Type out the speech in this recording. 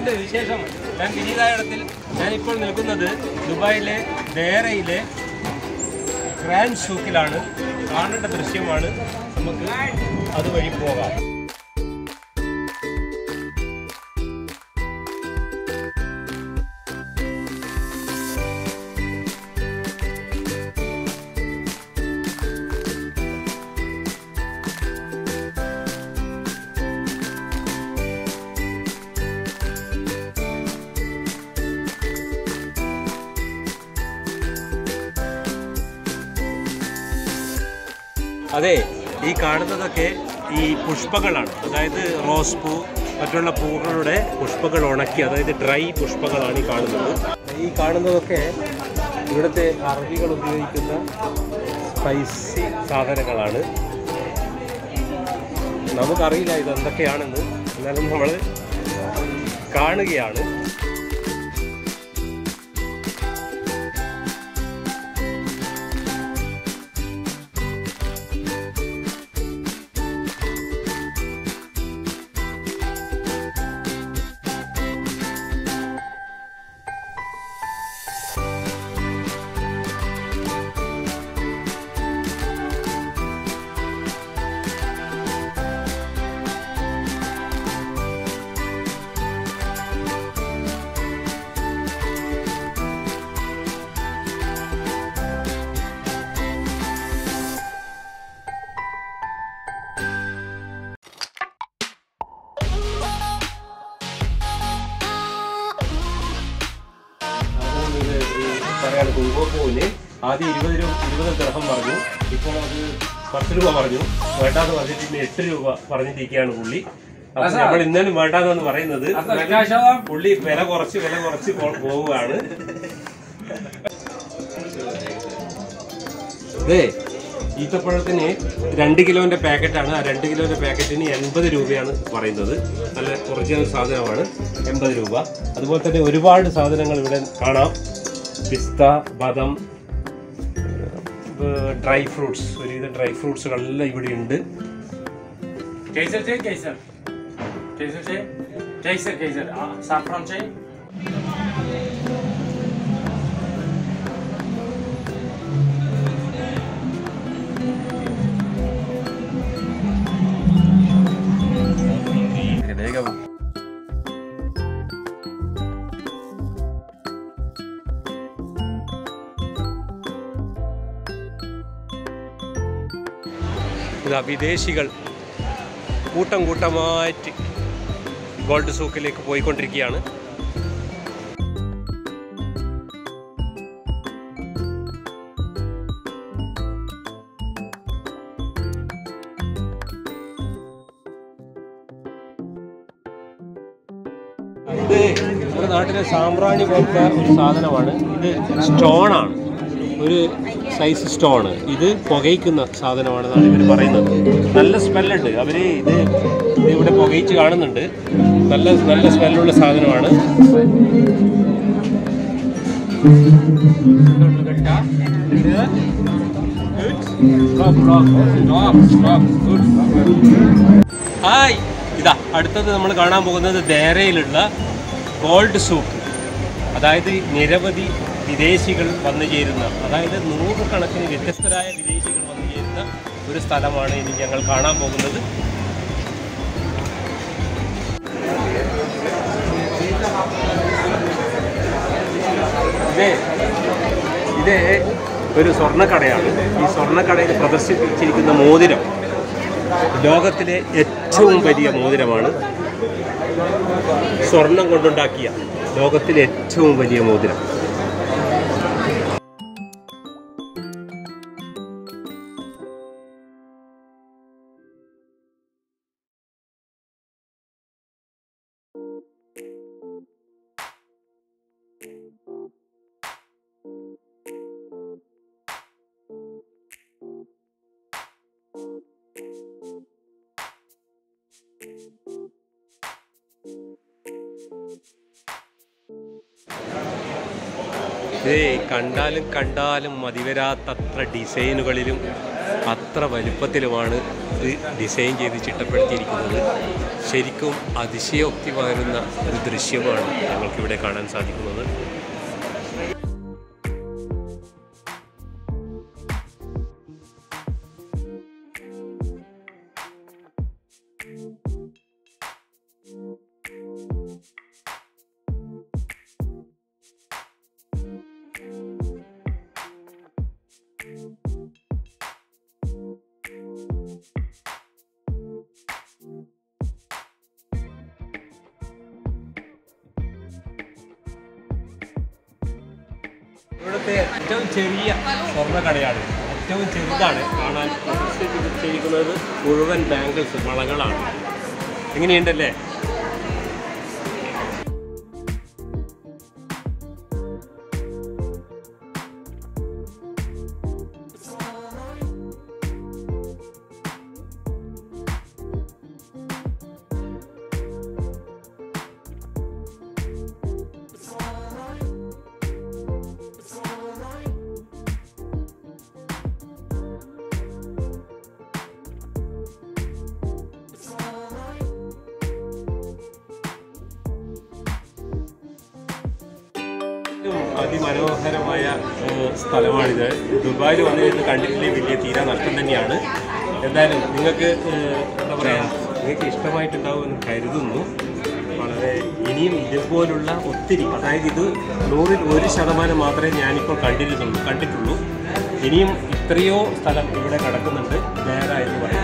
എന്തുണ്ട് വിശേഷം ഞാൻ വിനീതായിടത്തിൽ ഞാനിപ്പോൾ നിൽക്കുന്നത് ദുബായിലെ ദേറയിലെ ഗ്രാൻഡ് ഷൂക്കിലാണ് കാണേണ്ട ദൃശ്യമാണ് നമുക്ക് അതുവഴി പോകാം അതെ ഈ കാണുന്നതൊക്കെ ഈ പുഷ്പങ്ങളാണ് അതായത് റോസ് പൂ മറ്റുള്ള പൂക്കളുടെ പുഷ്പങ്ങൾ ഉണക്കി അതായത് ഡ്രൈ പുഷ്പങ്ങളാണ് ഈ കാണുന്നത് ഈ കാണുന്നതൊക്കെ ഇവിടുത്തെ അറബികൾ ഉപയോഗിക്കുന്ന സ്പൈസി സാധനങ്ങളാണ് നമുക്കറിയില്ല ഇത് എന്തൊക്കെയാണെന്ന് എന്നാലും നമ്മൾ കാണുകയാണ് പറയാണ് കുങ്കുമപ്പൂവിന് ആദ്യം ഇരുപത് രൂപ ഇരുപത് ദർഹം പറഞ്ഞു ഇപ്പോൾ അത് പത്ത് രൂപ പറഞ്ഞു വേണ്ടാന്ന് പറഞ്ഞിട്ട് ഇന്ന് എട്ട് രൂപ പറഞ്ഞിരിക്കുകയാണ് പുള്ളി അപ്പൊ നമ്മൾ ഇന്നലും വേണ്ടാന്നാണ് പറയുന്നത് പുള്ളി വില കുറച്ച് വില കുറച്ച് പോ- പോവുകയാണ് അതെ ഈത്തപ്പഴത്തിന് രണ്ട് കിലോന്റെ പാക്കറ്റാണ് ആ രണ്ട് കിലോന്റെ പാക്കറ്റിന് എൺപത് രൂപയാണ് പറയുന്നത് നല്ല ഒറിജിനൽ സാധനമാണ് എൺപത് രൂപ അതുപോലെ തന്നെ ഒരുപാട് സാധനങ്ങൾ ഇവിടെ കാണാം പിസ്ത ബദം ഡ്രൈ ഫ്രൂട്ട്സ് ഒരുവിധ ഡ്രൈ ഫ്രൂട്ട്സുകളെല്ലാം ഇവിടെ ഉണ്ട് केसर चाहिए केसर केसर चाहिए केसर केसर साफरान चाहिए ഇതാ വിദേശികൾ കൂട്ടം കൂട്ടമായിട്ട് ഗോൾഡ് സൂക്കിലേക്ക് പോയിക്കൊണ്ടിരിക്കുകയാണ് ഇത് നമ്മുടെ നാട്ടിലെ സാമ്പ്രാണി പോലത്തെ ഒരു സാധനമാണ് ഇത് സ്റ്റോണാണ് ഒരു സൈസ് സ്റ്റോൺ ഇത് പുകയ്ക്കുന്ന സാധനമാണെന്നാണ് ഇവർ പറയുന്നത് നല്ല സ്മെല്ലുണ്ട് അവർ ഇത് ഇത് ഇവിടെ പുകയിച്ച് കാണുന്നുണ്ട് നല്ല നല്ല സ്മെല്ലുള്ള സാധനമാണ് ഹായ് ഇതാ അടുത്തത് നമ്മൾ കാണാൻ പോകുന്നത് ദേരയിലുള്ള ഗോൾഡ് സൂക്ക് അതായത് നിരവധി വിദേശികൾ വന്നു ചേരുന്ന അതായത് നൂറുകണക്കിന് വ്യത്യസ്തരായ വിദേശികൾ വന്നു ചേരുന്ന ഒരു സ്ഥലമാണ് ഇനി ഞങ്ങൾ കാണാൻ പോകുന്നത് ഇത് ഇത് ഒരു സ്വർണ്ണക്കടയാണ് ഈ സ്വർണ്ണക്കടയിൽ പ്രദർശിപ്പിച്ചിരിക്കുന്ന മോതിരം ലോകത്തിലെ ഏറ്റവും വലിയ മോതിരമാണ് സ്വർണം കൊണ്ടുണ്ടാക്കിയ ലോകത്തിലെ ഏറ്റവും വലിയ മോതിരം ഏയ് കണ്ടാലും കണ്ടാലും മതിവരാത്തത്ര ഡിസൈനുകളിലും അത്ര വലുപ്പത്തിലുമാണ് ഇത് ഡിസൈൻ ചെയ്ത് ചിട്ടപ്പെടുത്തിയിരിക്കുന്നത് ശരിക്കും അതിശയോക്തി പകരുന്ന ഒരു ദൃശ്യമാണ് ഞങ്ങൾക്കിവിടെ കാണാൻ സാധിക്കുന്നത് ഇവിടുത്തെ ഏറ്റവും ചെറിയ സ്വർണ്ണക്കടയാണ് ഏറ്റവും ചെറുതാണ് കാണാൻ ചെയ്തിരിക്കുന്നത് മുഴുവൻ ബാങ്കിൾസ് വളകളാണ് എങ്ങനെയുണ്ടല്ലേ ഏറ്റവും അതിമനോഹരമായ ഏഹ്, സ്ഥലമാണിത് ദുബായിൽ വന്നു കഴിഞ്ഞ് കണ്ടിട്ടില്ലേ വലിയ തീരാ നഷ്ടം തന്നെയാണ് എന്തായാലും നിങ്ങൾക്ക് ഏഹ്, എന്താ പറയുക നിങ്ങൾക്ക് ഇഷ്ടമായിട്ടുണ്ടാവുമെന്ന് കരുതുന്നു വളരെ ഇനിയും ഇതുപോലുള്ള ഒത്തിരി അതായത് ഇത് നൂറിൽ ഒരു ശതമാനം മാത്രമേ ഞാനിപ്പോൾ കണ്ടിരുന്നുള്ളൂ കണ്ടിട്ടുള്ളൂ ഇനിയും എത്രയോ സ്ഥലം ഇവിടെ കിടക്കുന്നുണ്ട് വേറെ എന്ന് പറയുന്നത്